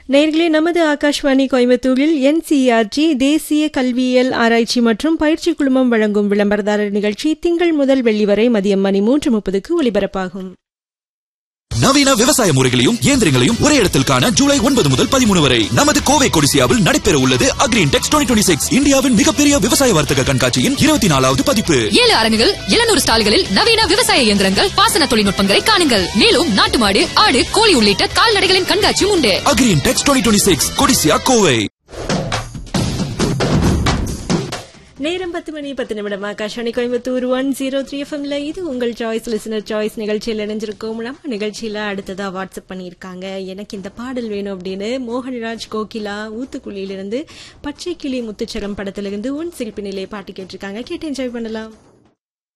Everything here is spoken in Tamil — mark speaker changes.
Speaker 1: நேர்களே நமது ஆகாஷ்வாணி கோயம்புத்தூரில் என்சிஆர்டி தேசிய கல்வியியல் ஆராய்ச்சி மற்றும் பயிற்சி குழுமம் வழங்கும் விளம்பரதாரர் நிகழ்ச்சி திங்கள் முதல் வெள்ளி வரை மதியம் மணி மூன்று முப்பதுக்கு ஒலிபரப்பாகும்
Speaker 2: நவீன விவசாய முறைகளையும் இயந்திரங்களையும் ஒரே இடத்தில் காண ஜூலை ஒன்பது முதல் பதிமூணு வரை நமது கோவை கொடிசியாவில் நடைபெற உள்ளது அக்ரீன் டெக்ஸ் டுவெண்ட்டி சிக்ஸ் இந்தியாவின் மிகப்பெரிய விவசாய வர்த்தக கண்காட்சியின் இருபத்தி நாலாவது பதிப்பு
Speaker 3: ஏழு அரங்குகள் எழுநூறு ஸ்டால்களில் நவீன விவசாய இயந்திரங்கள் பாசன தொழில்நுட்பங்களை காணுங்கள் மேலும் நாட்டு மாடு ஆடு கோழி உள்ளிட்ட கால்நடைகளின் கண்காட்சியும் உண்டு
Speaker 2: Agri Intex twenty six Codissia Kovai
Speaker 1: நேரம் பத்து மணி பத்து நிமிடம் Akashvani Coimbatore one zero three எஃப்எம்ல இது உங்கள் சாய்ஸ் லிசனர் சாய்ஸ் நிகழ்ச்சியில் இணைஞ்சிருக்கோம் நம்ம நிகழ்ச்சியில அடுத்ததா வாட்ஸ்அப் பண்ணியிருக்காங்க எனக்கு இந்த பாடல் வேணும் அப்படின்னு மோகன்ராஜ் கோகிலா ஊத்துக்குழியிலிருந்து பச்சை கிளி முத்துச்சரம் படத்திலிருந்து உன் சிரிப்பு நிலை பாட்டு கேட்டிருக்காங்க கேட்டு என்ஜாய் பண்ணலாம்